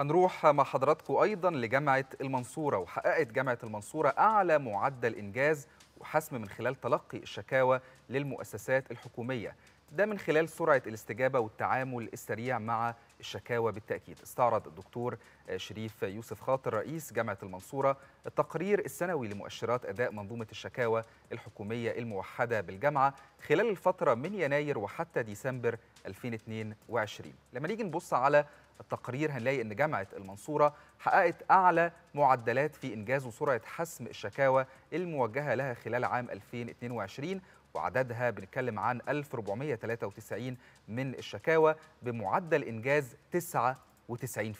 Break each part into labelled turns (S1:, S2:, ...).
S1: هنروح مع حضراتكم أيضا لجامعة المنصورة وحققت جامعة المنصورة أعلى معدل إنجاز وحسم من خلال تلقي الشكاوى للمؤسسات الحكومية ده من خلال سرعة الاستجابة والتعامل السريع مع الشكاوى بالتأكيد استعرض الدكتور شريف يوسف خاطر رئيس جامعة المنصورة التقرير السنوي لمؤشرات أداء منظومة الشكاوى الحكومية الموحدة بالجامعة خلال الفترة من يناير وحتى ديسمبر 2022 لما نيجي نبص على التقرير هنلاقي ان جامعه المنصوره حققت اعلى معدلات في انجاز وسرعه حسم الشكاوى الموجهه لها خلال عام 2022 وعددها بنتكلم عن 1493 من الشكاوى بمعدل انجاز 99%.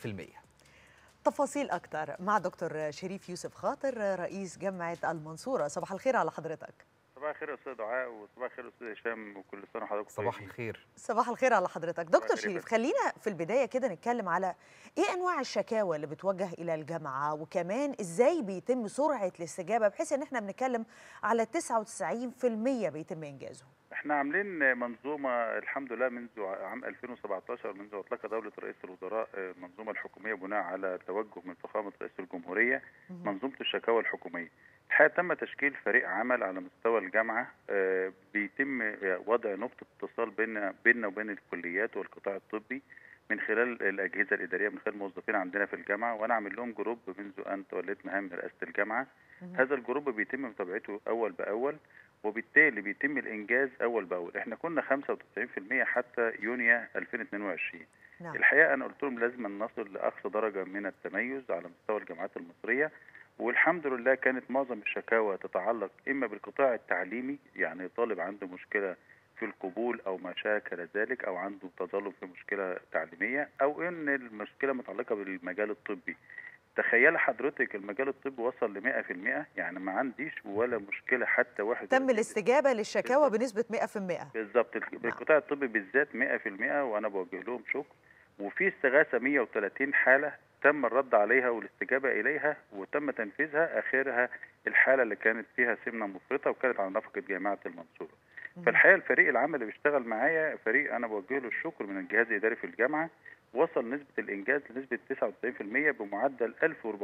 S2: تفاصيل أكتر مع دكتور شريف يوسف خاطر رئيس جامعة المنصورة صباح الخير على حضرتك
S3: صباح الخير يا استاذ دعاء وصباح الخير استاذ هشام وكل سنه وحضرتك
S1: صباح الخير
S2: صباح الخير على حضرتك دكتور
S3: الخير
S2: شريف
S3: يا
S2: خلينا في البداية كده نتكلم على إيه أنواع الشكاوى اللي بتوجه إلى الجامعة وكمان إزاي بيتم سرعة الاستجابة بحيث إن إحنا بنتكلم على 99% بيتم إنجازه
S3: احنا عاملين منظومه الحمد لله منذ عام 2017 منذ اطلاق دوله رئيس الوزراء المنظومه الحكوميه بناء على توجه من فخامه رئيس الجمهوريه منظومه الشكاوى الحكوميه. الحقيقه تم تشكيل فريق عمل على مستوى الجامعه آه، بيتم وضع نقطه اتصال بين بيننا وبين الكليات والقطاع الطبي من خلال الاجهزه الاداريه من خلال الموظفين عندنا في الجامعه وانا عامل لهم جروب منذ ان توليت مهام رئاسه الجامعه. هذا الجروب بيتم متابعته اول باول وبالتالي بيتم الانجاز اول باول احنا كنا 95% حتى يونيو 2022
S2: نعم
S3: الحقيقه انا قلت لهم لازم نصل لاقصى درجه من التميز على مستوى الجامعات المصريه والحمد لله كانت معظم الشكاوى تتعلق اما بالقطاع التعليمي يعني طالب عنده مشكله في القبول او ما شاكل ذلك او عنده تظلم في مشكله تعليميه او ان المشكله متعلقه بالمجال الطبي تخيل حضرتك المجال الطبي وصل ل 100% يعني ما عنديش ولا مشكله حتى واحد
S2: تم الاستجابة للشكاوى بنسبة 100%
S3: بالظبط القطاع الطبي بالذات 100% وانا بوجه لهم شكر وفي استغاثه 130 حاله تم الرد عليها والاستجابه اليها وتم تنفيذها اخرها الحاله اللي كانت فيها سمنه مفرطه وكانت على نفقه جامعه المنصوره. فالحقيقه الفريق العمل اللي بيشتغل معايا فريق انا بوجه له الشكر من الجهاز الاداري في الجامعه وصل نسبه الانجاز لنسبه 99% بمعدل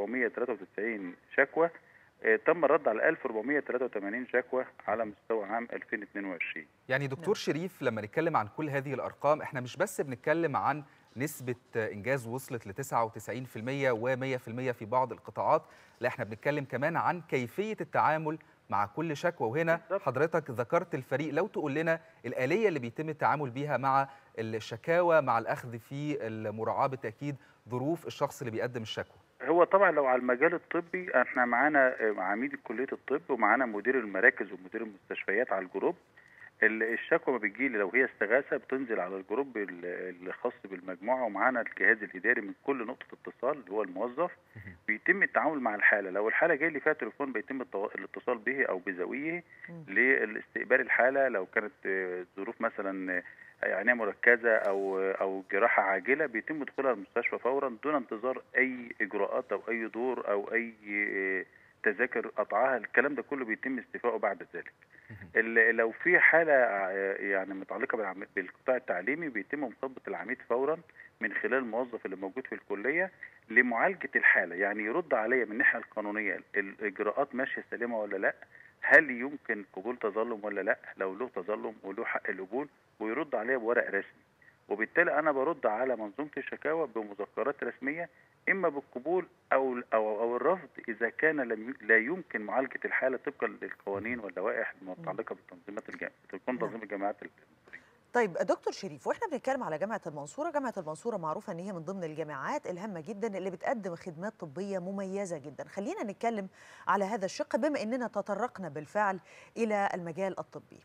S3: 1493 شكوى آه، تم الرد على 1483 شكوى على مستوى عام 2022
S1: يعني دكتور شريف لما نتكلم عن كل هذه الارقام احنا مش بس بنتكلم عن نسبة إنجاز وصلت ل 99% و100% في بعض القطاعات، لا احنا بنتكلم كمان عن كيفية التعامل مع كل شكوى وهنا
S3: بالظبط.
S1: حضرتك ذكرت الفريق لو تقول لنا الآلية اللي بيتم التعامل بيها مع الشكاوى مع الأخذ في المراعاة بالتأكيد ظروف الشخص اللي بيقدم الشكوى.
S3: هو طبعا لو على المجال الطبي احنا معانا آه، عميد كليه الطب ومعانا مدير المراكز ومدير المستشفيات على الجروب ال- الشكوى ما بتجيلي لو هي استغاثه بتنزل على الجروب ال- الخاص بالمجموعه ومعانا الجهاز الاداري من كل نقطه اتصال اللي هو الموظف بيتم التعامل مع الحاله لو الحاله جاي لي فيها تليفون بيتم التوا- الاتصال به او بزاويه لاستقبال الحاله لو كانت آه، ظروف مثلا آه، عنايه مركزه او او جراحه عاجله بيتم دخولها المستشفى فورا دون انتظار اي اجراءات او اي دور او اي آه، تذاكر قطعها الكلام ده كله بيتم استيفائه بعد ذلك ال- لو في حاله آه، يعني متعلقه بالعم- بالقطاع التعليمي بيتم مثبت العميد فورا من خلال الموظف اللي موجود في الكليه لمعالجه الحاله يعني يرد عليا من الناحيه القانونيه الاجراءات ماشيه سليمه ولا لا هل يمكن قبول تظلم ولا لا لو له تظلم وله حق القبول ويرد عليا بورق رسمي وبالتالي انا برد على منظومه الشكاوى بمذكرات رسميه اما بالقبول او او او الرفض اذا كان لم ي- لا يمكن معالجه الحاله طبقا للقوانين واللوائح المتعلقه بالتنظيمات الجامعه تكون
S2: نعم.
S3: تنظيم الجامعات المصريه
S2: طيب دكتور شريف واحنا بنتكلم على جامعه المنصوره جامعه المنصوره معروفه ان هي من ضمن الجامعات الهامه جدا اللي بتقدم خدمات طبيه مميزه جدا خلينا نتكلم على هذا الشق بما اننا تطرقنا بالفعل الى المجال الطبي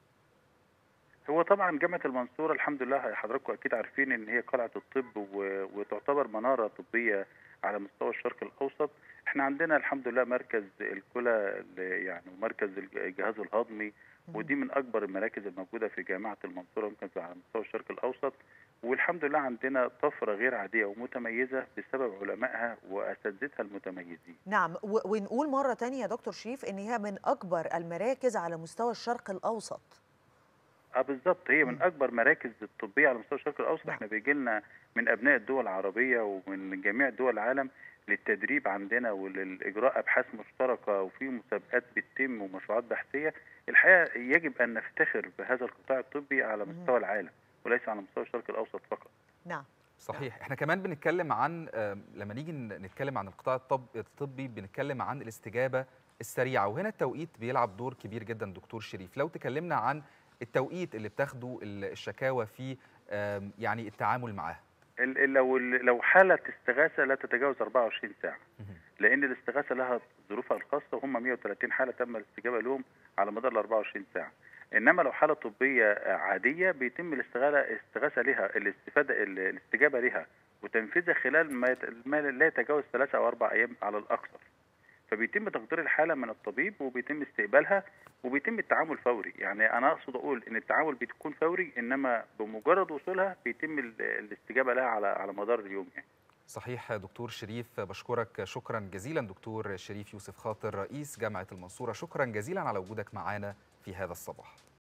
S3: هو طبعا جامعه المنصوره الحمد لله حضراتكم اكيد عارفين ان هي قلعه الطب و- وتعتبر مناره طبيه على مستوى الشرق الاوسط احنا عندنا الحمد لله مركز الكلى ال- يعني ومركز الجهاز الهضمي ودي من اكبر المراكز الموجوده في جامعه المنصوره يمكن في- على مستوى الشرق الاوسط والحمد لله عندنا طفره غير عاديه ومتميزه بسبب علمائها واساتذتها المتميزين
S2: نعم و- ونقول مره تانية يا دكتور شريف ان هي من اكبر المراكز على مستوى الشرق الاوسط
S3: اه بالظبط هي من
S2: مم.
S3: اكبر مراكز الطبيه على مستوى الشرق الاوسط
S2: نعم.
S3: احنا بيجي لنا من ابناء الدول العربيه ومن جميع دول العالم للتدريب عندنا وللاجراء ابحاث مشتركه وفي مسابقات بتتم ومشروعات بحثيه الحقيقه يجب ان نفتخر بهذا القطاع الطبي على
S2: مم.
S3: مستوى العالم وليس على مستوى الشرق الاوسط فقط
S2: نعم
S1: صحيح احنا كمان بنتكلم عن آم، لما نيجي ن- نتكلم عن القطاع الطب الطبي بنتكلم عن الاستجابه السريعه وهنا التوقيت بيلعب دور كبير جدا دكتور شريف لو تكلمنا عن التوقيت اللي بتاخده ال- الشكاوى في آم، يعني التعامل معاها
S3: ال- ال- لو لو حاله استغاثه لا تتجاوز 24 ساعه
S1: مهم.
S3: لان الاستغاثه لها ظروفها الخاصه وهم 130 حاله تم الاستجابه لهم على مدار ال 24 ساعه انما لو حاله طبيه عاديه بيتم الاستغاثه الاستغاثه لها الاستفاده ال- الاستجابه لها وتنفيذها خلال ما, يت... ما لا يتجاوز ثلاثة او اربع ايام على الاكثر فبيتم تقدير الحاله من الطبيب وبيتم استقبالها وبيتم التعامل فوري يعني انا اقصد اقول ان التعامل بيكون فوري انما بمجرد وصولها بيتم ال- الاستجابه لها على على مدار اليوم يعني
S1: صحيح دكتور شريف بشكرك شكرا جزيلا دكتور شريف يوسف خاطر رئيس جامعه المنصوره شكرا جزيلا على وجودك معنا في هذا الصباح